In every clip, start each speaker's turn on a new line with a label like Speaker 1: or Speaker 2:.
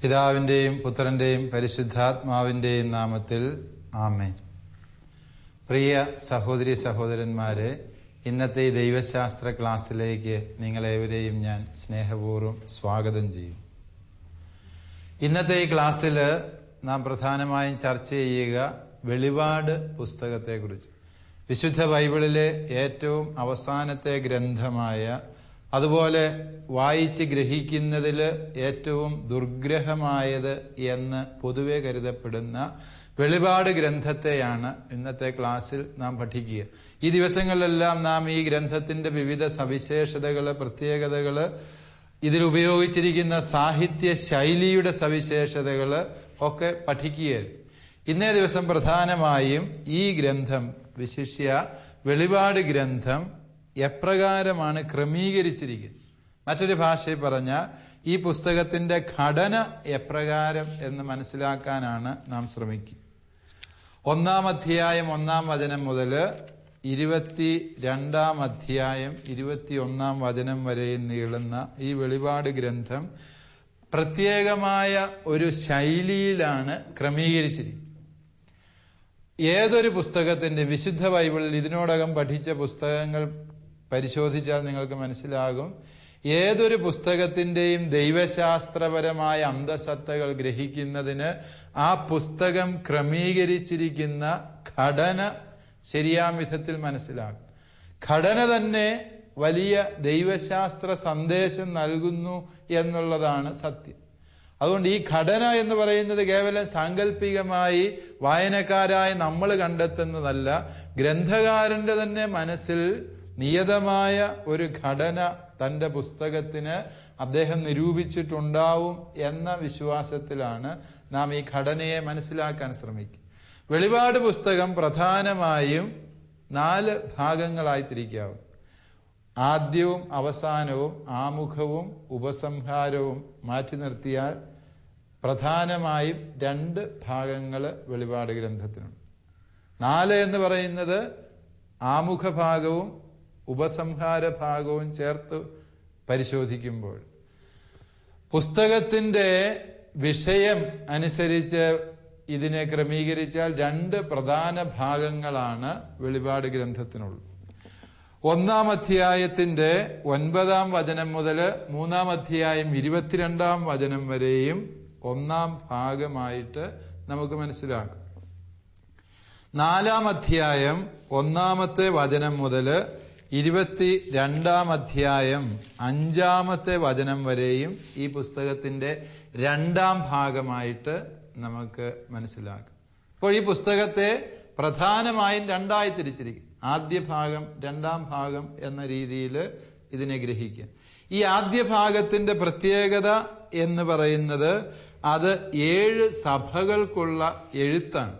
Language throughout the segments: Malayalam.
Speaker 1: പിതാവിന്റെയും പുത്രന്റെയും പരിശുദ്ധാത്മാവിന്റെയും നാമത്തിൽ ആമേൻ പ്രിയ സഹോദരി സഹോദരന്മാരെ ഇന്നത്തെ ഈ ദൈവശാസ്ത്ര ക്ലാസ്സിലേക്ക് നിങ്ങളേവരെയും ഞാൻ സ്നേഹപൂർവ്വം സ്വാഗതം ചെയ്യും ഇന്നത്തെ ഈ ക്ലാസ്സിൽ നാം പ്രധാനമായും ചർച്ച ചെയ്യുക വെളിപാട് പുസ്തകത്തെക്കുറിച്ച് വിശുദ്ധ ബൈബിളിലെ ഏറ്റവും അവസാനത്തെ ഗ്രന്ഥമായ അതുപോലെ വായിച്ച് ഗ്രഹിക്കുന്നതിൽ ഏറ്റവും ദുർഗ്രഹമായത് എന്ന് പൊതുവെ കരുതപ്പെടുന്ന വെളിപാട് ഗ്രന്ഥത്തെയാണ് ഇന്നത്തെ ക്ലാസ്സിൽ നാം പഠിക്കുക ഈ ദിവസങ്ങളിലെല്ലാം നാം ഈ ഗ്രന്ഥത്തിന്റെ വിവിധ സവിശേഷതകൾ പ്രത്യേകതകൾ ഇതിൽ ഉപയോഗിച്ചിരിക്കുന്ന സാഹിത്യ ശൈലിയുടെ സവിശേഷതകൾ ഒക്കെ പഠിക്കുകയായിരുന്നു ഇന്നേ ദിവസം പ്രധാനമായും ഈ ഗ്രന്ഥം വിശിഷ്യ വെളിപാട് ഗ്രന്ഥം എപ്രകാരമാണ് ക്രമീകരിച്ചിരിക്കുന്നത് മറ്റൊരു ഭാഷയിൽ പറഞ്ഞാൽ ഈ പുസ്തകത്തിന്റെ ഘടന എപ്രകാരം എന്ന് മനസ്സിലാക്കാനാണ് നാം ശ്രമിക്കുക ഒന്നാം അധ്യായം ഒന്നാം വചനം മുതൽ ഇരുപത്തി രണ്ടാം അധ്യായം ഇരുപത്തി ഒന്നാം വചനം വരെയും നീളുന്ന ഈ വെളിപാട് ഗ്രന്ഥം പ്രത്യേകമായ ഒരു ശൈലിയിലാണ് ക്രമീകരിച്ചിരിക്കുന്നത് ഏതൊരു പുസ്തകത്തിന്റെ വിശുദ്ധ ബൈബിളിൽ ഇതിനോടകം പഠിച്ച പുസ്തകങ്ങൾ പരിശോധിച്ചാൽ നിങ്ങൾക്ക് മനസ്സിലാകും ഏതൊരു പുസ്തകത്തിന്റെയും ദൈവശാസ്ത്രപരമായ അന്തസത്തകൾ ഗ്രഹിക്കുന്നതിന് ആ പുസ്തകം ക്രമീകരിച്ചിരിക്കുന്ന ഘടന ശരിയാം വിധത്തിൽ മനസ്സിലാകും ഘടന തന്നെ വലിയ ദൈവശാസ്ത്ര സന്ദേശം നൽകുന്നു എന്നുള്ളതാണ് സത്യം അതുകൊണ്ട് ഈ ഘടന എന്ന് പറയുന്നത് കേവലം സാങ്കല്പികമായി വായനക്കാരായ നമ്മൾ കണ്ടെത്തുന്നതല്ല ഗ്രന്ഥകാരന്റെ തന്നെ മനസ്സിൽ നിയതമായ ഒരു ഘടന തന്റെ പുസ്തകത്തിന് അദ്ദേഹം നിരൂപിച്ചിട്ടുണ്ടാവും എന്ന വിശ്വാസത്തിലാണ് നാം ഈ ഘടനയെ മനസ്സിലാക്കാൻ ശ്രമിക്കുക വെളിപാട് പുസ്തകം പ്രധാനമായും നാല് ഭാഗങ്ങളായി തിരിക്കാവും ആദ്യവും അവസാനവും ആമുഖവും ഉപസംഹാരവും മാറ്റി നിർത്തിയാൽ പ്രധാനമായും രണ്ട് ഭാഗങ്ങൾ വെളിപാട് ഗ്രന്ഥത്തിനുണ്ട് നാല് എന്ന് പറയുന്നത് ആമുഖ ഭാഗവും ഉപസംഹാര ഭാഗവും ചേർത്ത് പരിശോധിക്കുമ്പോൾ പുസ്തകത്തിന്റെ വിഷയം അനുസരിച്ച് ഇതിനെ ക്രമീകരിച്ചാൽ രണ്ട് പ്രധാന ഭാഗങ്ങളാണ് വെളിപാട് ഗ്രന്ഥത്തിനുള്ളത് ഒന്നാം അധ്യായത്തിന്റെ ഒൻപതാം വചനം മുതൽ മൂന്നാം അധ്യായം ഇരുപത്തിരണ്ടാം വചനം വരെയും ഒന്നാം ഭാഗമായിട്ട് നമുക്ക് മനസ്സിലാക്കാം നാലാം അധ്യായം ഒന്നാമത്തെ വചനം മുതൽ ഇരുപത്തി രണ്ടാം അധ്യായം അഞ്ചാമത്തെ വചനം വരെയും ഈ പുസ്തകത്തിന്റെ രണ്ടാം ഭാഗമായിട്ട് നമുക്ക് മനസ്സിലാക്കാം അപ്പോൾ ഈ പുസ്തകത്തെ പ്രധാനമായും രണ്ടായി തിരിച്ചിരിക്കും ആദ്യ ഭാഗം രണ്ടാം ഭാഗം എന്ന രീതിയിൽ ഇതിനെ ഗ്രഹിക്കുക ഈ ആദ്യ ഭാഗത്തിന്റെ പ്രത്യേകത എന്ന് പറയുന്നത് അത് ഏഴ് സഭകൾക്കുള്ള എഴുത്താണ്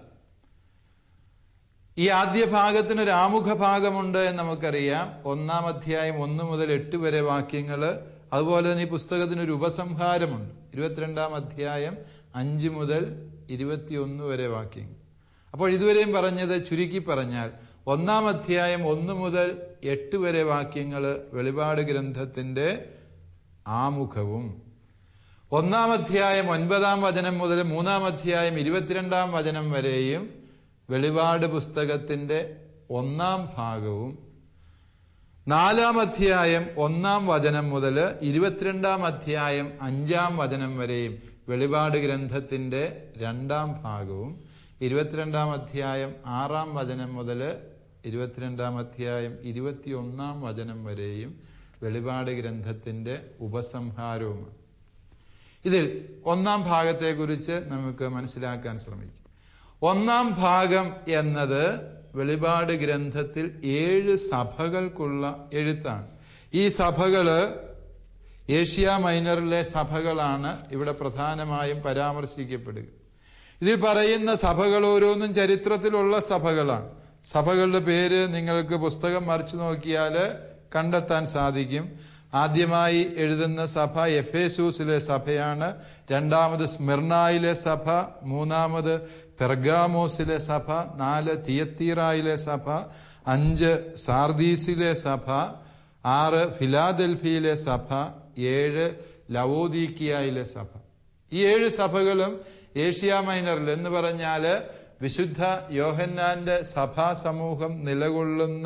Speaker 1: ഈ ആദ്യ ഭാഗത്തിന് ഒരു ആമുഖ ഭാഗമുണ്ട് എന്ന് നമുക്കറിയാം ഒന്നാം അധ്യായം ഒന്ന് മുതൽ എട്ട് വരെ വാക്യങ്ങൾ അതുപോലെ തന്നെ ഈ പുസ്തകത്തിന് ഒരു ഉപസംഹാരമുണ്ട് ഇരുപത്തിരണ്ടാം അധ്യായം അഞ്ച് മുതൽ ഇരുപത്തിയൊന്ന് വരെ വാക്യങ്ങൾ അപ്പോൾ ഇതുവരെയും പറഞ്ഞത് ചുരുക്കി പറഞ്ഞാൽ ഒന്നാം അധ്യായം ഒന്ന് മുതൽ എട്ട് വരെ വാക്യങ്ങൾ വെളിപാട് ഗ്രന്ഥത്തിന്റെ ആമുഖവും ഒന്നാം അധ്യായം ഒൻപതാം വചനം മുതൽ മൂന്നാം അധ്യായം ഇരുപത്തിരണ്ടാം വചനം വരെയും വെളിപാട് പുസ്തകത്തിന്റെ ഒന്നാം ഭാഗവും നാലാം അധ്യായം ഒന്നാം വചനം മുതൽ ഇരുപത്തിരണ്ടാം അധ്യായം അഞ്ചാം വചനം വരെയും വെളിപാട് ഗ്രന്ഥത്തിന്റെ രണ്ടാം ഭാഗവും ഇരുപത്തിരണ്ടാം അധ്യായം ആറാം വചനം മുതൽ ഇരുപത്തിരണ്ടാം അധ്യായം ഇരുപത്തിയൊന്നാം വചനം വരെയും വെളിപാട് ഗ്രന്ഥത്തിന്റെ ഉപസംഹാരവുമാണ് ഇതിൽ ഒന്നാം ഭാഗത്തെക്കുറിച്ച് നമുക്ക് മനസ്സിലാക്കാൻ ശ്രമിക്കും ഒന്നാം ഭാഗം എന്നത് വെളിപാട് ഗ്രന്ഥത്തിൽ ഏഴ് സഭകൾക്കുള്ള എഴുത്താണ് ഈ സഭകള് ഏഷ്യ മൈനറിലെ സഭകളാണ് ഇവിടെ പ്രധാനമായും പരാമർശിക്കപ്പെടുക ഇതിൽ പറയുന്ന സഭകൾ ഓരോന്നും ചരിത്രത്തിലുള്ള സഭകളാണ് സഭകളുടെ പേര് നിങ്ങൾക്ക് പുസ്തകം മറിച്ചു നോക്കിയാൽ കണ്ടെത്താൻ സാധിക്കും ആദ്യമായി എഴുതുന്ന സഭ എഫേസൂസിലെ സഭയാണ് രണ്ടാമത് സ്മിർണായിലെ സഭ മൂന്നാമത് പെർഗാമോസിലെ സഭ നാല് തിയത്തീറായിലെ സഭ അഞ്ച് സാർദീസിലെ സഭ ആറ് ഫിലാദൽഫിയിലെ സഭ ഏഴ് ലവോദീക്കിയയിലെ സഭ ഈ ഏഴ് സഭകളും ഏഷ്യ മൈനറിൽ എന്ന് പറഞ്ഞാല് വിശുദ്ധ യോഹന്നാന്റെ സഭാ സമൂഹം നിലകൊള്ളുന്ന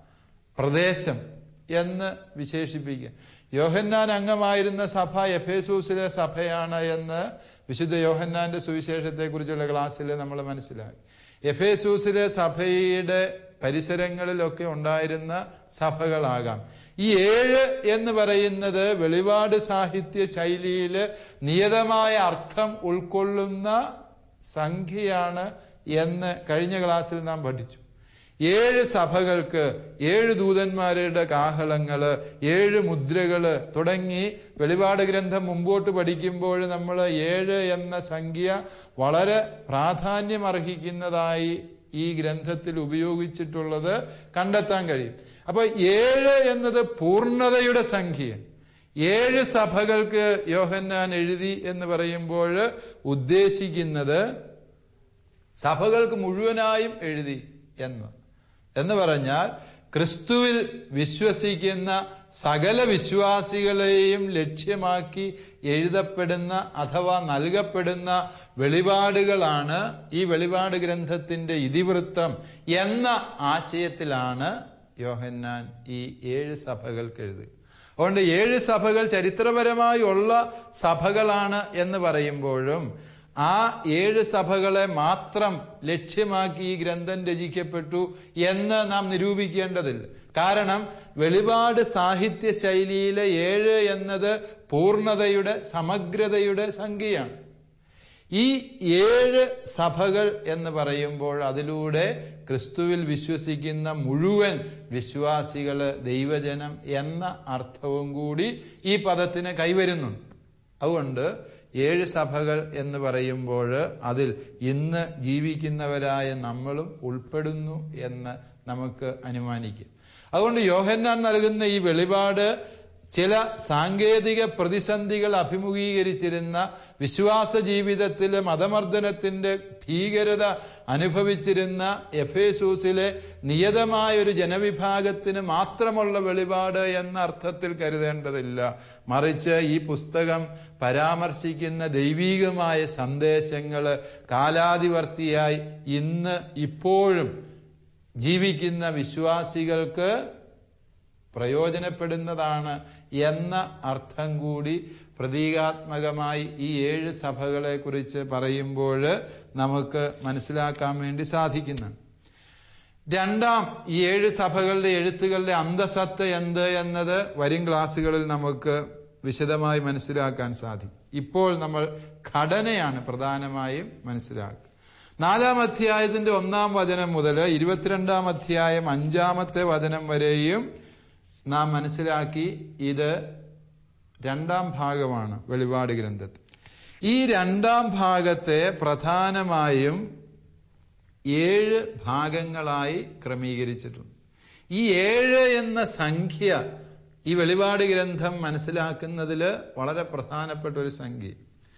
Speaker 1: പ്രദേശം എന്ന് വിശേഷിപ്പിക്കുക യോഹന്നാൻ അംഗമായിരുന്ന സഭ എഫേസൂസിലെ സഭയാണ് എന്ന് വിശുദ്ധ യോഹന്നാന്റെ സുവിശേഷത്തെക്കുറിച്ചുള്ള ക്ലാസ്സിൽ നമ്മൾ മനസ്സിലാക്കി എഫേസൂസിലെ സഭയുടെ പരിസരങ്ങളിലൊക്കെ ഉണ്ടായിരുന്ന സഭകളാകാം ഈ ഏഴ് എന്ന് പറയുന്നത് വെളിപാട് സാഹിത്യ ശൈലിയിൽ നിയതമായ അർത്ഥം ഉൾക്കൊള്ളുന്ന സംഖ്യയാണ് എന്ന് കഴിഞ്ഞ ക്ലാസ്സിൽ നാം പഠിച്ചു ഏഴ് സഭകൾക്ക് ഏഴ് ദൂതന്മാരുടെ കാഹളങ്ങള് ഏഴ് മുദ്രകള് തുടങ്ങി വെളിപാട് ഗ്രന്ഥം മുമ്പോട്ട് പഠിക്കുമ്പോൾ നമ്മൾ ഏഴ് എന്ന സംഖ്യ വളരെ പ്രാധാന്യം അർഹിക്കുന്നതായി ഈ ഗ്രന്ഥത്തിൽ ഉപയോഗിച്ചിട്ടുള്ളത് കണ്ടെത്താൻ കഴിയും അപ്പൊ ഏഴ് എന്നത് പൂർണ്ണതയുടെ സംഖ്യ ഏഴ് സഭകൾക്ക് യോഹന്നാൻ എഴുതി എന്ന് പറയുമ്പോൾ ഉദ്ദേശിക്കുന്നത് സഭകൾക്ക് മുഴുവനായും എഴുതി എന്ന് എന്ന് പറഞ്ഞാൽ ക്രിസ്തുവിൽ വിശ്വസിക്കുന്ന സകല വിശ്വാസികളെയും ലക്ഷ്യമാക്കി എഴുതപ്പെടുന്ന അഥവാ നൽകപ്പെടുന്ന വെളിപാടുകളാണ് ഈ വെളിപാട് ഗ്രന്ഥത്തിന്റെ ഇതിവൃത്തം എന്ന ആശയത്തിലാണ് യോഹന്നാൻ ഈ ഏഴ് സഭകൾക്ക് എഴുതുക അതുകൊണ്ട് ഏഴ് സഭകൾ ചരിത്രപരമായി ഉള്ള സഭകളാണ് എന്ന് പറയുമ്പോഴും ആ ഏഴ് സഭകളെ മാത്രം ലക്ഷ്യമാക്കി ഈ ഗ്രന്ഥം രചിക്കപ്പെട്ടു എന്ന് നാം നിരൂപിക്കേണ്ടതില്ല കാരണം വെളിപാട് സാഹിത്യ ശൈലിയിലെ ഏഴ് എന്നത് പൂർണ്ണതയുടെ സമഗ്രതയുടെ സംഖ്യയാണ് ഈ ഏഴ് സഭകൾ എന്ന് പറയുമ്പോൾ അതിലൂടെ ക്രിസ്തുവിൽ വിശ്വസിക്കുന്ന മുഴുവൻ വിശ്വാസികള് ദൈവജനം എന്ന അർത്ഥവും കൂടി ഈ പദത്തിന് കൈവരുന്നുണ്ട് അതുകൊണ്ട് ഏഴ് സഭകൾ എന്ന് പറയുമ്പോൾ അതിൽ ഇന്ന് ജീവിക്കുന്നവരായ നമ്മളും ഉൾപ്പെടുന്നു എന്ന് നമുക്ക് അനുമാനിക്കാം അതുകൊണ്ട് യോഹന്നാൻ നൽകുന്ന ഈ വെളിപാട് ചില സാങ്കേതിക പ്രതിസന്ധികൾ അഭിമുഖീകരിച്ചിരുന്ന വിശ്വാസ ജീവിതത്തിലെ മതമർദ്ദനത്തിന്റെ ഭീകരത അനുഭവിച്ചിരുന്ന എഫേസൂസിലെ നിയതമായ ഒരു ജനവിഭാഗത്തിന് മാത്രമുള്ള വെളിപാട് എന്ന അർത്ഥത്തിൽ കരുതേണ്ടതില്ല മറിച്ച് ഈ പുസ്തകം പരാമർശിക്കുന്ന ദൈവീകമായ സന്ദേശങ്ങൾ കാലാതിവർത്തിയായി ഇന്ന് ഇപ്പോഴും ജീവിക്കുന്ന വിശ്വാസികൾക്ക് പ്രയോജനപ്പെടുന്നതാണ് എന്ന അർത്ഥം കൂടി പ്രതീകാത്മകമായി ഈ ഏഴ് സഭകളെ കുറിച്ച് പറയുമ്പോൾ നമുക്ക് മനസ്സിലാക്കാൻ വേണ്ടി സാധിക്കുന്നുണ്ട് രണ്ടാം ഈ ഏഴ് സഭകളുടെ എഴുത്തുകളുടെ അന്തസത്ത എന്ത് എന്നത് വരും ക്ലാസ്സുകളിൽ നമുക്ക് വിശദമായി മനസ്സിലാക്കാൻ സാധിക്കും ഇപ്പോൾ നമ്മൾ ഘടനയാണ് പ്രധാനമായും മനസ്സിലാക്കുക നാലാം അധ്യായത്തിന്റെ ഒന്നാം വചനം മുതൽ ഇരുപത്തിരണ്ടാം അധ്യായം അഞ്ചാമത്തെ വചനം വരെയും നാം മനസ്സിലാക്കി ഇത് രണ്ടാം ഭാഗമാണ് വെളിപാട് ഗ്രന്ഥത്തിൽ ഈ രണ്ടാം ഭാഗത്തെ പ്രധാനമായും ഏഴ് ഭാഗങ്ങളായി ക്രമീകരിച്ചിട്ടുണ്ട് ഈ ഏഴ് എന്ന സംഖ്യ ഈ വെളിപാട് ഗ്രന്ഥം മനസ്സിലാക്കുന്നതിൽ വളരെ പ്രധാനപ്പെട്ട ഒരു സംഖ്യ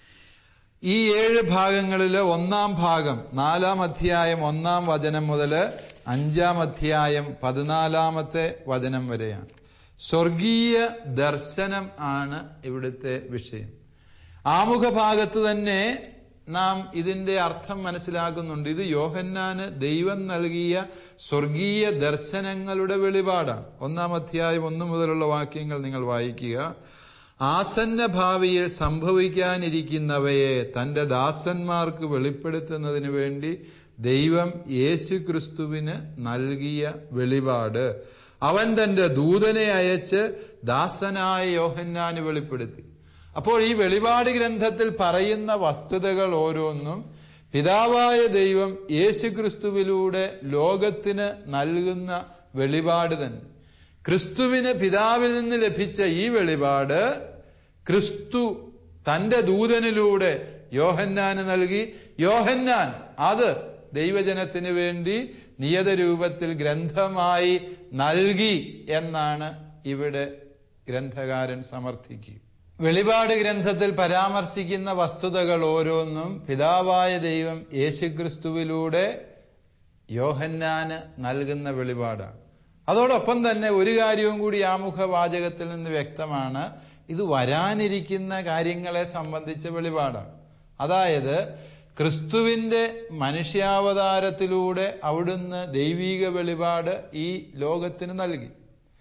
Speaker 1: ഈ ഏഴ് ഭാഗങ്ങളിൽ ഒന്നാം ഭാഗം നാലാം അധ്യായം ഒന്നാം വചനം മുതൽ അഞ്ചാം അധ്യായം പതിനാലാമത്തെ വചനം വരെയാണ് സ്വർഗീയ ദർശനം ആണ് ഇവിടുത്തെ വിഷയം ആമുഖ ഭാഗത്ത് തന്നെ നാം ഇതിന്റെ അർത്ഥം മനസ്സിലാക്കുന്നുണ്ട് ഇത് യോഹന്നാന് ദൈവം നൽകിയ സ്വർഗീയ ദർശനങ്ങളുടെ വെളിപാടാണ് ഒന്നാം അധ്യായം ഒന്നു മുതലുള്ള വാക്യങ്ങൾ നിങ്ങൾ വായിക്കുക ആസന്ന ഭാവിയിൽ സംഭവിക്കാനിരിക്കുന്നവയെ തന്റെ ദാസന്മാർക്ക് വെളിപ്പെടുത്തുന്നതിന് വേണ്ടി ദൈവം യേശു ക്രിസ്തുവിന് നൽകിയ വെളിപാട് അവൻ തന്റെ ദൂതനെ അയച്ച് ദാസനായ യോഹന്നാന് വെളിപ്പെടുത്തി അപ്പോൾ ഈ വെളിപാട് ഗ്രന്ഥത്തിൽ പറയുന്ന വസ്തുതകൾ ഓരോന്നും പിതാവായ ദൈവം യേശുക്രിസ്തുവിലൂടെ ലോകത്തിന് നൽകുന്ന വെളിപാട് തന്നെ ക്രിസ്തുവിന് പിതാവിൽ നിന്ന് ലഭിച്ച ഈ വെളിപാട് ക്രിസ്തു തന്റെ ദൂതനിലൂടെ യോഹന്നാന് നൽകി യോഹന്നാൻ അത് ദൈവജനത്തിന് വേണ്ടി നിയത രൂപത്തിൽ ഗ്രന്ഥമായി നൽകി എന്നാണ് ഇവിടെ ഗ്രന്ഥകാരൻ സമർത്ഥിക്കുക വെളിപാട് ഗ്രന്ഥത്തിൽ പരാമർശിക്കുന്ന വസ്തുതകൾ ഓരോന്നും പിതാവായ ദൈവം യേശുക്രിസ്തുവിലൂടെ യോഹന്നാന് നൽകുന്ന വെളിപാടാണ് അതോടൊപ്പം തന്നെ ഒരു കാര്യവും കൂടി ആമുഖ വാചകത്തിൽ നിന്ന് വ്യക്തമാണ് ഇത് വരാനിരിക്കുന്ന കാര്യങ്ങളെ സംബന്ധിച്ച വെളിപാടാണ് അതായത് ക്രിസ്തുവിന്റെ മനുഷ്യാവതാരത്തിലൂടെ അവിടുന്ന് ദൈവീക വെളിപാട് ഈ ലോകത്തിന് നൽകി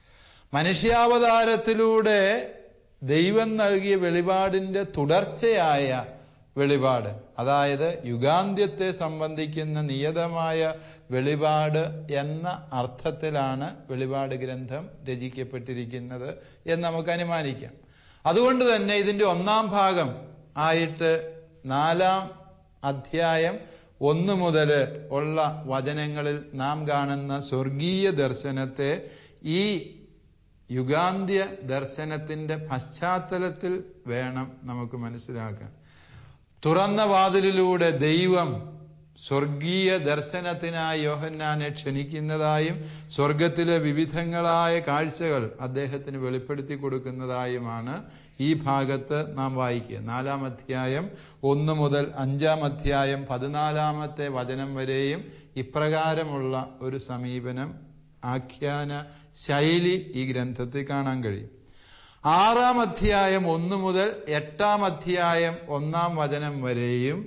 Speaker 1: മനുഷ്യാവതാരത്തിലൂടെ ദൈവം നൽകിയ വെളിപാടിന്റെ തുടർച്ചയായ വെളിപാട് അതായത് യുഗാന്ത്യത്തെ സംബന്ധിക്കുന്ന നിയതമായ വെളിപാട് എന്ന അർത്ഥത്തിലാണ് വെളിപാട് ഗ്രന്ഥം രചിക്കപ്പെട്ടിരിക്കുന്നത് എന്ന് നമുക്ക് അനുമാനിക്കാം അതുകൊണ്ട് തന്നെ ഇതിന്റെ ഒന്നാം ഭാഗം ആയിട്ട് നാലാം അധ്യായം ഒന്ന് മുതൽ ഉള്ള വചനങ്ങളിൽ നാം കാണുന്ന സ്വർഗീയ ദർശനത്തെ ഈ യുഗാന്ത്യ ദർശനത്തിന്റെ പശ്ചാത്തലത്തിൽ വേണം നമുക്ക് മനസ്സിലാക്കാൻ തുറന്ന വാതിലിലൂടെ ദൈവം സ്വർഗീയ ദർശനത്തിനായി യോഹന്നാനെ ക്ഷണിക്കുന്നതായും സ്വർഗത്തിലെ വിവിധങ്ങളായ കാഴ്ചകൾ അദ്ദേഹത്തിന് വെളിപ്പെടുത്തി കൊടുക്കുന്നതായുമാണ് ഈ ഭാഗത്ത് നാം വായിക്കുക നാലാം അധ്യായം ഒന്ന് മുതൽ അഞ്ചാം അധ്യായം പതിനാലാമത്തെ വചനം വരെയും ഇപ്രകാരമുള്ള ഒരു സമീപനം ആഖ്യാന ശൈലി ഈ ഗ്രന്ഥത്തിൽ കാണാൻ കഴിയും ആറാം അധ്യായം ഒന്ന് മുതൽ എട്ടാം അധ്യായം ഒന്നാം വചനം വരെയും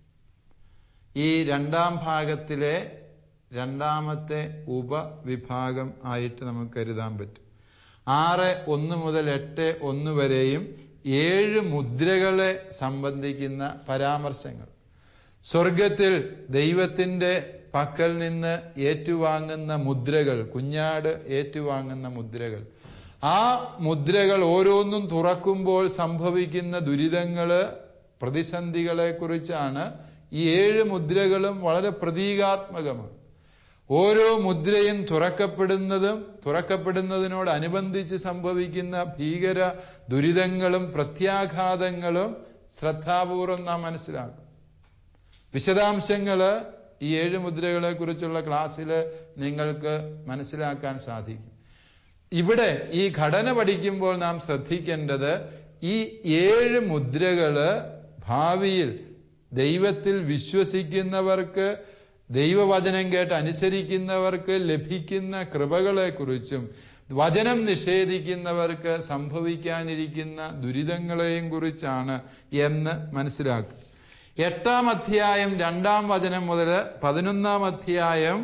Speaker 1: ഈ രണ്ടാം ഭാഗത്തിലെ രണ്ടാമത്തെ ഉപവിഭാഗം ആയിട്ട് നമുക്ക് കരുതാൻ പറ്റും ആറ് ഒന്ന് മുതൽ എട്ട് ഒന്ന് വരെയും ഏഴ് മുദ്രകളെ സംബന്ധിക്കുന്ന പരാമർശങ്ങൾ സ്വർഗത്തിൽ ദൈവത്തിന്റെ പക്കൽ നിന്ന് ഏറ്റുവാങ്ങുന്ന മുദ്രകൾ കുഞ്ഞാട് ഏറ്റുവാങ്ങുന്ന മുദ്രകൾ ആ മുദ്രകൾ ഓരോന്നും തുറക്കുമ്പോൾ സംഭവിക്കുന്ന ദുരിതങ്ങള് പ്രതിസന്ധികളെ കുറിച്ചാണ് ഈ ഏഴ് മുദ്രകളും വളരെ പ്രതീകാത്മകമാണ് ഓരോ മുദ്രയും തുറക്കപ്പെടുന്നതും തുറക്കപ്പെടുന്നതിനോടനുബന്ധിച്ച് സംഭവിക്കുന്ന ഭീകര ദുരിതങ്ങളും പ്രത്യാഘാതങ്ങളും ശ്രദ്ധാപൂർവം നാം മനസ്സിലാക്കും വിശദാംശങ്ങള് ഈ ഏഴ് മുദ്രകളെ കുറിച്ചുള്ള ക്ലാസ്സിൽ നിങ്ങൾക്ക് മനസ്സിലാക്കാൻ സാധിക്കും ഇവിടെ ഈ ഘടന പഠിക്കുമ്പോൾ നാം ശ്രദ്ധിക്കേണ്ടത് ഈ ഏഴ് മുദ്രകള് ഭാവിയിൽ ദൈവത്തിൽ വിശ്വസിക്കുന്നവർക്ക് ദൈവവചനം കേട്ട് അനുസരിക്കുന്നവർക്ക് ലഭിക്കുന്ന കൃപകളെക്കുറിച്ചും വചനം നിഷേധിക്കുന്നവർക്ക് സംഭവിക്കാനിരിക്കുന്ന ദുരിതങ്ങളെയും കുറിച്ചാണ് എന്ന് മനസ്സിലാക്കുക എട്ടാം അധ്യായം രണ്ടാം വചനം മുതൽ പതിനൊന്നാം അധ്യായം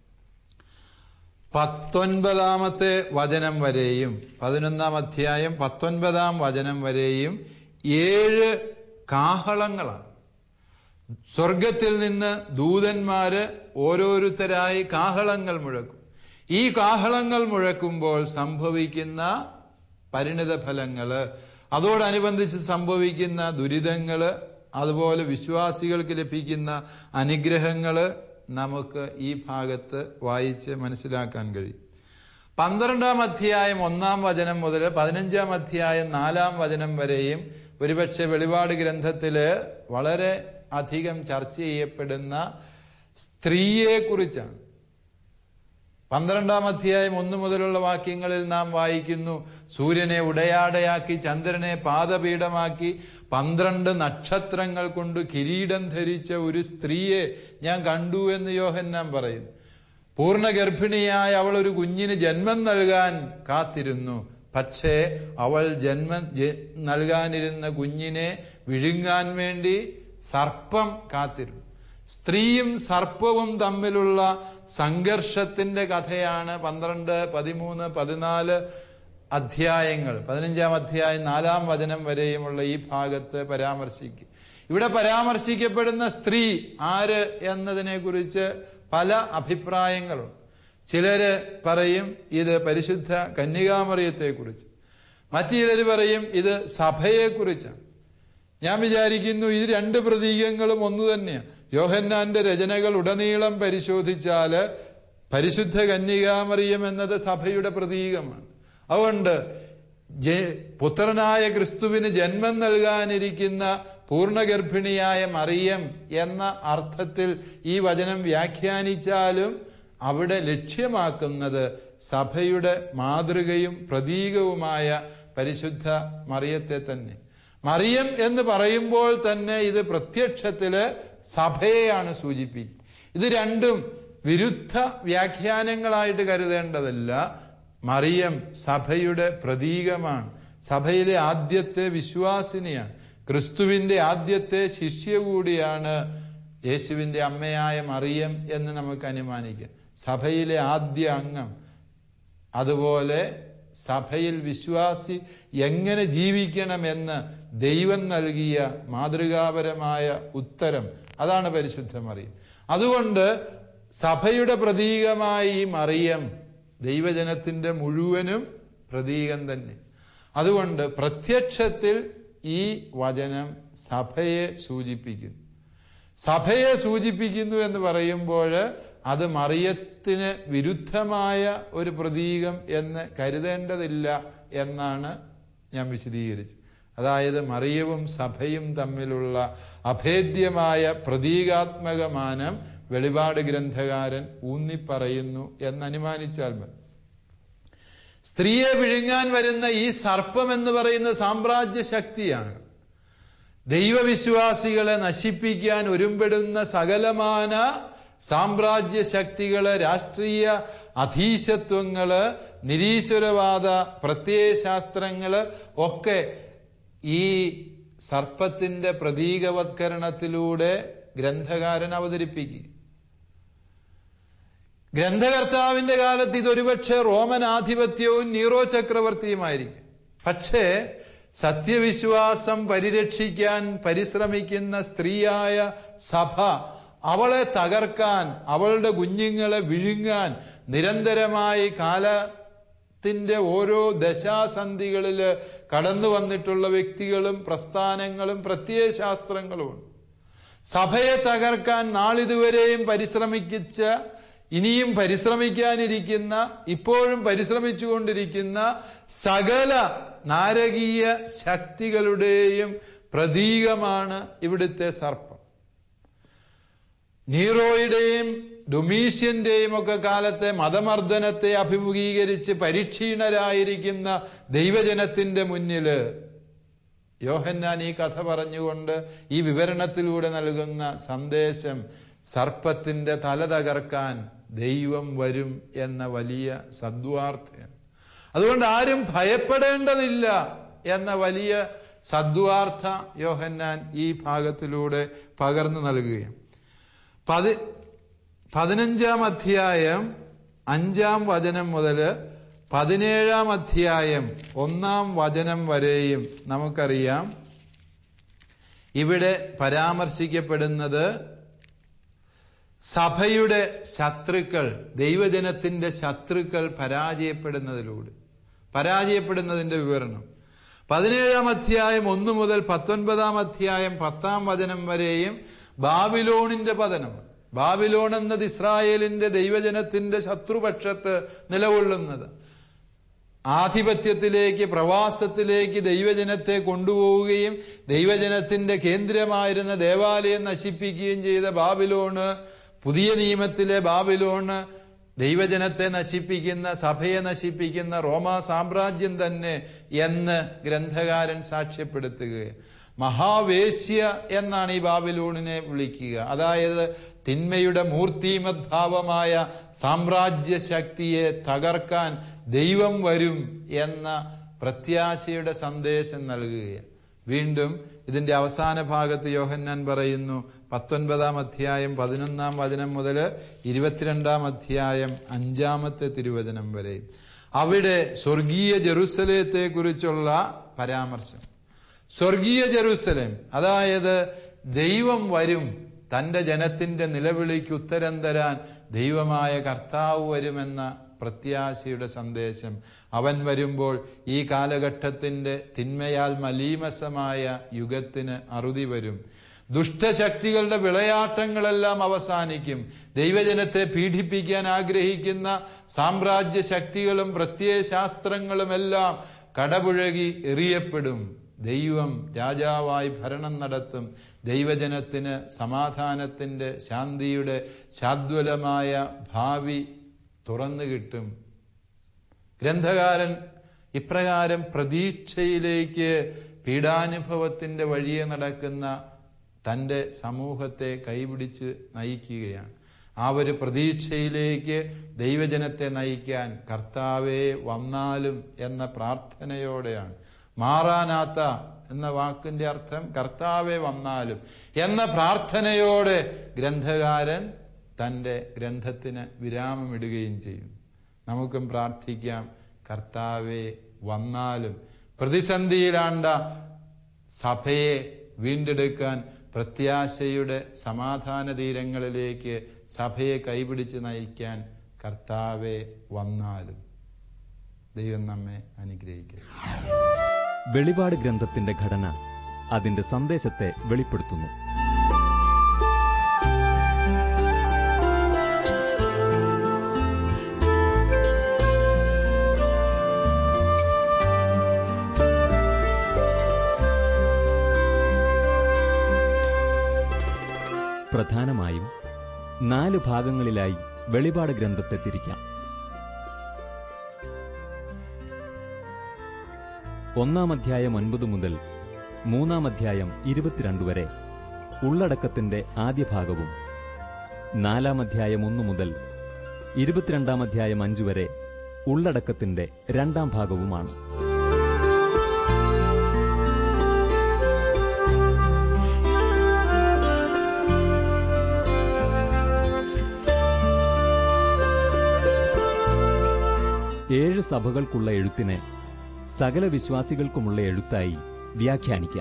Speaker 1: പത്തൊൻപതാമത്തെ വചനം വരെയും പതിനൊന്നാം അധ്യായം പത്തൊൻപതാം വചനം വരെയും ഏഴ് കാഹളങ്ങളാണ് സ്വർഗത്തിൽ നിന്ന് ദൂതന്മാര് ഓരോരുത്തരായി കാഹളങ്ങൾ മുഴക്കും ഈ കാഹളങ്ങൾ മുഴക്കുമ്പോൾ സംഭവിക്കുന്ന പരിണിത ഫലങ്ങള് അതോടനുബന്ധിച്ച് സംഭവിക്കുന്ന ദുരിതങ്ങള് അതുപോലെ വിശ്വാസികൾക്ക് ലഭിക്കുന്ന അനുഗ്രഹങ്ങള് നമുക്ക് ഈ ഭാഗത്ത് വായിച്ച് മനസ്സിലാക്കാൻ കഴിയും പന്ത്രണ്ടാം അധ്യായം ഒന്നാം വചനം മുതൽ പതിനഞ്ചാം അധ്യായം നാലാം വചനം വരെയും ഒരുപക്ഷെ വെളിപാട് ഗ്രന്ഥത്തില് വളരെ അധികം ചർച്ച ചെയ്യപ്പെടുന്ന സ്ത്രീയെക്കുറിച്ചാണ് പന്ത്രണ്ടാം അധ്യായം ഒന്ന് മുതലുള്ള വാക്യങ്ങളിൽ നാം വായിക്കുന്നു സൂര്യനെ ഉടയാടയാക്കി ചന്ദ്രനെ പാദപീഠമാക്കി പന്ത്രണ്ട് നക്ഷത്രങ്ങൾ കൊണ്ട് കിരീടം ധരിച്ച ഒരു സ്ത്രീയെ ഞാൻ കണ്ടു എന്ന് യോഹന്നാൻ പറയുന്നു പൂർണ്ണ ഗർഭിണിയായ അവൾ ഒരു കുഞ്ഞിന് ജന്മം നൽകാൻ കാത്തിരുന്നു പക്ഷേ അവൾ ജന്മം നൽകാനിരുന്ന കുഞ്ഞിനെ വിഴുങ്ങാൻ വേണ്ടി സർപ്പം കാത്തിരുന്നു സ്ത്രീയും സർപ്പവും തമ്മിലുള്ള സംഘർഷത്തിന്റെ കഥയാണ് പന്ത്രണ്ട് പതിമൂന്ന് പതിനാല് അധ്യായങ്ങൾ പതിനഞ്ചാം അധ്യായം നാലാം വചനം വരെയുമുള്ള ഈ ഭാഗത്ത് പരാമർശിക്കും ഇവിടെ പരാമർശിക്കപ്പെടുന്ന സ്ത്രീ ആര് എന്നതിനെ കുറിച്ച് പല അഭിപ്രായങ്ങളുണ്ട് ചിലര് പറയും ഇത് പരിശുദ്ധ കന്യകാമറിയത്തെക്കുറിച്ച് മറ്റു ചിലർ പറയും ഇത് സഭയെക്കുറിച്ചാണ് ഞാൻ വിചാരിക്കുന്നു ഇത് രണ്ട് പ്രതീകങ്ങളും ഒന്നു തന്നെയാണ് യോഹന്നാന്റെ രചനകൾ ഉടനീളം പരിശോധിച്ചാല് പരിശുദ്ധ കന്യകാമറിയം എന്നത് സഭയുടെ പ്രതീകമാണ് അതുകൊണ്ട് പുത്രനായ ക്രിസ്തുവിന് ജന്മം നൽകാനിരിക്കുന്ന പൂർണ്ണഗർഭിണിയായ മറിയം എന്ന അർത്ഥത്തിൽ ഈ വചനം വ്യാഖ്യാനിച്ചാലും അവിടെ ലക്ഷ്യമാക്കുന്നത് സഭയുടെ മാതൃകയും പ്രതീകവുമായ പരിശുദ്ധ മറിയത്തെ തന്നെ മറിയം എന്ന് പറയുമ്പോൾ തന്നെ ഇത് പ്രത്യക്ഷത്തില് സഭയെയാണ് സൂചിപ്പിക്കുക ഇത് രണ്ടും വിരുദ്ധ വ്യാഖ്യാനങ്ങളായിട്ട് കരുതേണ്ടതല്ല മറിയം സഭയുടെ പ്രതീകമാണ് സഭയിലെ ആദ്യത്തെ വിശ്വാസിനിയാണ് ക്രിസ്തുവിന്റെ ആദ്യത്തെ ശിഷ്യ കൂടിയാണ് യേശുവിന്റെ അമ്മയായ മറിയം എന്ന് നമുക്ക് അനുമാനിക്കാം സഭയിലെ ആദ്യ അംഗം അതുപോലെ സഭയിൽ വിശ്വാസി എങ്ങനെ ജീവിക്കണമെന്ന് ദൈവം നൽകിയ മാതൃകാപരമായ ഉത്തരം അതാണ് പരിശുദ്ധ മറിയം അതുകൊണ്ട് സഭയുടെ പ്രതീകമായി ഈ മറിയം ദൈവജനത്തിന്റെ മുഴുവനും പ്രതീകം തന്നെ അതുകൊണ്ട് പ്രത്യക്ഷത്തിൽ ഈ വചനം സഭയെ സൂചിപ്പിക്കുന്നു സഭയെ സൂചിപ്പിക്കുന്നു എന്ന് പറയുമ്പോൾ അത് മറിയത്തിന് വിരുദ്ധമായ ഒരു പ്രതീകം എന്ന് കരുതേണ്ടതില്ല എന്നാണ് ഞാൻ വിശദീകരിച്ചത് അതായത് മറിയവും സഭയും തമ്മിലുള്ള അഭേദ്യമായ പ്രതീകാത്മക മാനം വെളിപാട് ഗ്രന്ഥകാരൻ ഊന്നിപ്പറയുന്നു എന്ന് അനുമാനിച്ചാൽ മതി സ്ത്രീയെ വിഴുങ്ങാൻ വരുന്ന ഈ സർപ്പം എന്ന് പറയുന്ന സാമ്രാജ്യ ശക്തിയാണ് ദൈവവിശ്വാസികളെ നശിപ്പിക്കാൻ ഒരുമ്പെടുന്ന സകലമാന സാമ്രാജ്യ ശക്തികള് രാഷ്ട്രീയ അധീശത്വങ്ങള് നിരീശ്വരവാദ പ്രത്യയശാസ്ത്രങ്ങള് ഒക്കെ ഈ സർപ്പത്തിന്റെ പ്രതീകവത്കരണത്തിലൂടെ ഗ്രന്ഥകാരൻ അവതരിപ്പിക്കുക ഗ്രന്ഥകർത്താവിന്റെ കാലത്ത് ഇതൊരുപക്ഷെ റോമൻ ആധിപത്യവും നീറോ ചക്രവർത്തിയുമായിരിക്കും പക്ഷേ സത്യവിശ്വാസം പരിരക്ഷിക്കാൻ പരിശ്രമിക്കുന്ന സ്ത്രീയായ സഭ അവളെ തകർക്കാൻ അവളുടെ കുഞ്ഞുങ്ങളെ വിഴുങ്ങാൻ നിരന്തരമായി കാലത്തിന്റെ ഓരോ ദശാസന്ധികളിൽ കടന്നു വന്നിട്ടുള്ള വ്യക്തികളും പ്രസ്ഥാനങ്ങളും പ്രത്യയശാസ്ത്രങ്ങളുമുണ്ട് സഭയെ തകർക്കാൻ നാളിതുവരെയും പരിശ്രമിച്ച ഇനിയും പരിശ്രമിക്കാനിരിക്കുന്ന ഇപ്പോഴും പരിശ്രമിച്ചുകൊണ്ടിരിക്കുന്ന സകല നാരകീയ ശക്തികളുടെയും പ്രതീകമാണ് ഇവിടുത്തെ സർപ്പം നീറോയുടെയും ഡൊമീഷ്യന്റെയും ഒക്കെ കാലത്തെ മതമർദ്ദനത്തെ അഭിമുഖീകരിച്ച് പരിക്ഷീണരായിരിക്കുന്ന ദൈവജനത്തിന്റെ മുന്നില് യോഹന്നാൻ ഈ കഥ പറഞ്ഞുകൊണ്ട് ഈ വിവരണത്തിലൂടെ നൽകുന്ന സന്ദേശം സർപ്പത്തിന്റെ തല തകർക്കാൻ ദൈവം വരും എന്ന വലിയ സദ്വാർത്ഥയാണ് അതുകൊണ്ട് ആരും ഭയപ്പെടേണ്ടതില്ല എന്ന വലിയ സദ്വാർത്ഥ യോഹന്നാൻ ഈ ഭാഗത്തിലൂടെ പകർന്നു നൽകുകയും പതി പതിനഞ്ചാം അധ്യായം അഞ്ചാം വചനം മുതൽ പതിനേഴാം അധ്യായം ഒന്നാം വചനം വരെയും നമുക്കറിയാം ഇവിടെ പരാമർശിക്കപ്പെടുന്നത് സഭയുടെ ശത്രുക്കൾ ദൈവജനത്തിന്റെ ശത്രുക്കൾ പരാജയപ്പെടുന്നതിലൂടെ പരാജയപ്പെടുന്നതിന്റെ വിവരണം പതിനേഴാം അധ്യായം ഒന്ന് മുതൽ പത്തൊൻപതാം അധ്യായം പത്താം വചനം വരെയും ബാബിലോണിന്റെ പതനം ബാബിലോൺ എന്നത് ഇസ്രായേലിന്റെ ദൈവജനത്തിന്റെ ശത്രുപക്ഷത്ത് നിലകൊള്ളുന്നത് ആധിപത്യത്തിലേക്ക് പ്രവാസത്തിലേക്ക് ദൈവജനത്തെ കൊണ്ടുപോവുകയും ദൈവജനത്തിന്റെ കേന്ദ്രമായിരുന്ന ദേവാലയം നശിപ്പിക്കുകയും ചെയ്ത ബാബിലോണ് പുതിയ നിയമത്തിലെ ബാബിലോണ് ദൈവജനത്തെ നശിപ്പിക്കുന്ന സഭയെ നശിപ്പിക്കുന്ന റോമാ സാമ്രാജ്യം തന്നെ എന്ന് ഗ്രന്ഥകാരൻ സാക്ഷ്യപ്പെടുത്തുകയാണ് മഹാവേശ്യ എന്നാണ് ഈ ബാബിലൂണിനെ വിളിക്കുക അതായത് തിന്മയുടെ മൂർത്തിമദ്ഭാവമായ സാമ്രാജ്യ ശക്തിയെ തകർക്കാൻ ദൈവം വരും എന്ന പ്രത്യാശയുടെ സന്ദേശം നൽകുകയാണ് വീണ്ടും ഇതിന്റെ അവസാന ഭാഗത്ത് യോഹന്നാൻ പറയുന്നു പത്തൊൻപതാം അധ്യായം പതിനൊന്നാം വചനം മുതൽ ഇരുപത്തിരണ്ടാം അധ്യായം അഞ്ചാമത്തെ തിരുവചനം വരെ അവിടെ സ്വർഗീയ ജെറുസലേത്തെ കുറിച്ചുള്ള പരാമർശം സ്വർഗീയ ജെറുസലേം അതായത് ദൈവം വരും തന്റെ ജനത്തിന്റെ നിലവിളിക്ക് ഉത്തരം തരാൻ ദൈവമായ കർത്താവ് വരുമെന്ന പ്രത്യാശയുടെ സന്ദേശം അവൻ വരുമ്പോൾ ഈ കാലഘട്ടത്തിന്റെ തിന്മയാൽ മലീമസമായ യുഗത്തിന് അറുതി വരും ദുഷ്ടശക്തികളുടെ വിളയാട്ടങ്ങളെല്ലാം അവസാനിക്കും ദൈവജനത്തെ പീഡിപ്പിക്കാൻ ആഗ്രഹിക്കുന്ന സാമ്രാജ്യ ശക്തികളും പ്രത്യയശാസ്ത്രങ്ങളുമെല്ലാം കടപുഴകി എറിയപ്പെടും ദൈവം രാജാവായി ഭരണം നടത്തും ദൈവജനത്തിന് സമാധാനത്തിന്റെ ശാന്തിയുടെ ശാദ്വലമായ ഭാവി തുറന്നു കിട്ടും ഗ്രന്ഥകാരൻ ഇപ്രകാരം പ്രതീക്ഷയിലേക്ക് പീഡാനുഭവത്തിന്റെ വഴിയെ നടക്കുന്ന തൻ്റെ സമൂഹത്തെ കൈപിടിച്ച് നയിക്കുകയാണ് ആ ഒരു പ്രതീക്ഷയിലേക്ക് ദൈവജനത്തെ നയിക്കാൻ കർത്താവെ വന്നാലും എന്ന പ്രാർത്ഥനയോടെയാണ് മാറാനാത്ത എന്ന വാക്കിന്റെ അർത്ഥം കർത്താവെ വന്നാലും എന്ന പ്രാർത്ഥനയോടെ ഗ്രന്ഥകാരൻ തൻ്റെ ഗ്രന്ഥത്തിന് വിരാമമിടുകയും ചെയ്യും നമുക്കും പ്രാർത്ഥിക്കാം കർത്താവെ വന്നാലും പ്രതിസന്ധിയിലാണ്ട സഭയെ വീണ്ടെടുക്കാൻ പ്രത്യാശയുടെ സമാധാന തീരങ്ങളിലേക്ക് സഭയെ കൈപിടിച്ച് നയിക്കാൻ കർത്താവെ വന്നാലും ദൈവം നമ്മെ അനുഗ്രഹിക്കുക
Speaker 2: വെളിപാട് ഗ്രന്ഥത്തിന്റെ ഘടന അതിന്റെ സന്ദേശത്തെ വെളിപ്പെടുത്തുന്നു പ്രധാനമായും നാല് ഭാഗങ്ങളിലായി വെളിപാട് ഗ്രന്ഥത്തെ തിരിക്കാം ഒന്നാം അധ്യായം ഒൻപത് മുതൽ മൂന്നാം അധ്യായം ഇരുപത്തിരണ്ട് വരെ ഉള്ളടക്കത്തിന്റെ ആദ്യ ഭാഗവും നാലാം അധ്യായം ഒന്ന് മുതൽ ഇരുപത്തിരണ്ടാം അധ്യായം അഞ്ച് വരെ ഉള്ളടക്കത്തിന്റെ രണ്ടാം ഭാഗവുമാണ് ഏഴ് സഭകൾക്കുള്ള എഴുത്തിനെ സകല വിശ്വാസികൾക്കുമുള്ള എഴുത്തായി വ്യാഖ്യാനിക്കാം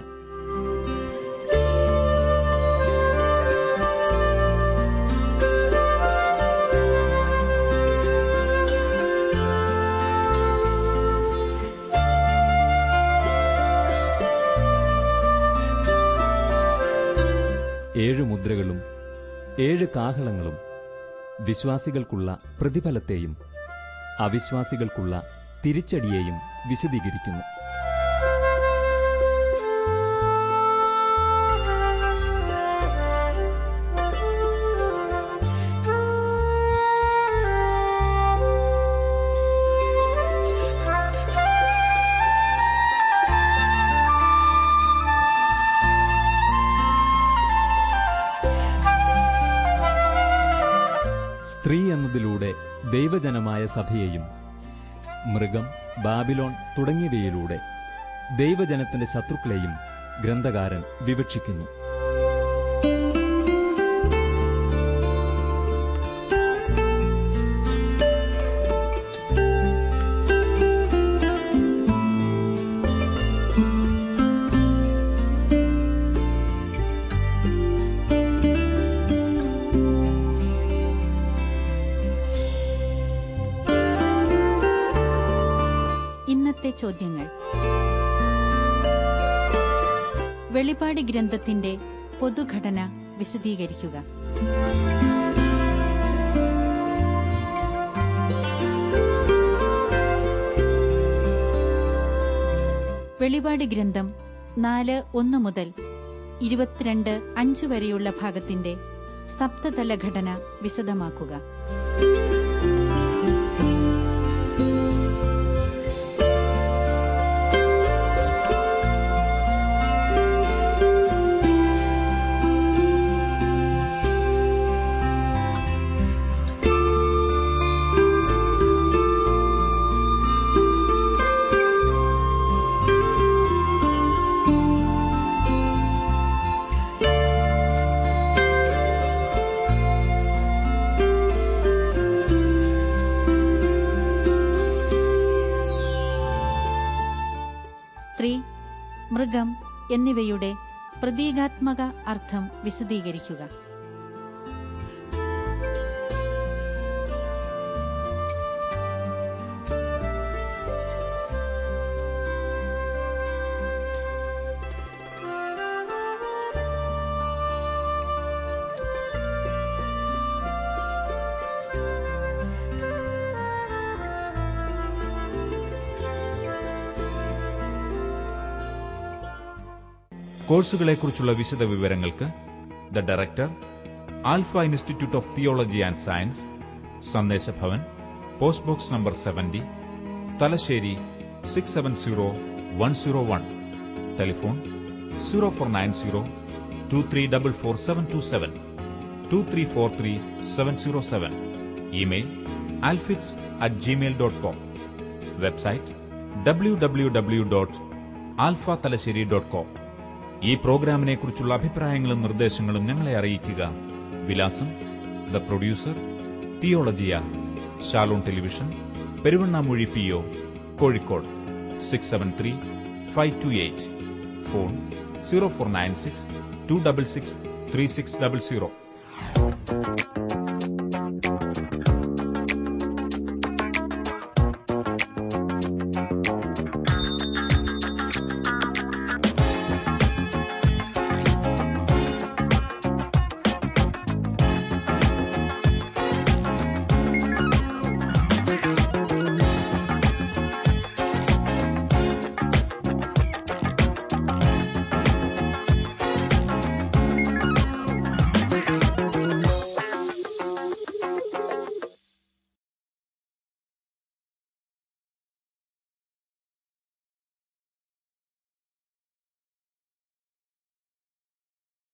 Speaker 2: ഏഴ് മുദ്രകളും ഏഴ് കാഹളങ്ങളും വിശ്വാസികൾക്കുള്ള പ്രതിഫലത്തെയും അവിശ്വാസികൾക്കുള്ള തിരിച്ചടിയെയും വിശദീകരിക്കുന്നു സ്ത്രീ എന്നതിലൂടെ ദൈവജനമായ സഭയെയും മൃഗം ബാബിലോൺ തുടങ്ങിയവയിലൂടെ ദൈവജനത്തിന്റെ ശത്രുക്കളെയും ഗ്രന്ഥകാരൻ വിവക്ഷിക്കുന്നു
Speaker 3: ഇന്നത്തെ ചോദ്യങ്ങൾ വെളിപാട് ഗ്രന്ഥത്തിന്റെ പൊതുഘടന വിശദീകരിക്കുക വെളിപാട് ഗ്രന്ഥം നാല് ഒന്ന് മുതൽ ഇരുപത്തിരണ്ട് അഞ്ച് വരെയുള്ള ഭാഗത്തിന്റെ സപ്തതല ഘടന വിശദമാക്കുക സ്ത്രീ മൃഗം എന്നിവയുടെ പ്രതീകാത്മക അർത്ഥം വിശദീകരിക്കുക
Speaker 4: കോഴ്സുകളെക്കുറിച്ചുള്ള വിശദ വിവരങ്ങൾക്ക് the director Alpha institute of theology and science Sandeshabhavan post box number seventy Thalassery six seven zero one zero one telephone zero four nine zero two three double four seven two seven two three four three seven zero seven email alphits at Gmail dot com website W W W dot Alpha Thalassery dot com ഈ പ്രോഗ്രാമിനെ കുറിച്ചുള്ള അഭിപ്രായങ്ങളും നിർദ്ദേശങ്ങളും ഞങ്ങളെ അറിയിക്കുക വിലാസം the producer Theologia Shalom television Peruvannamuzhi P O Kozhikode six seven three five two eight phone zero four nine six two double six three six double zero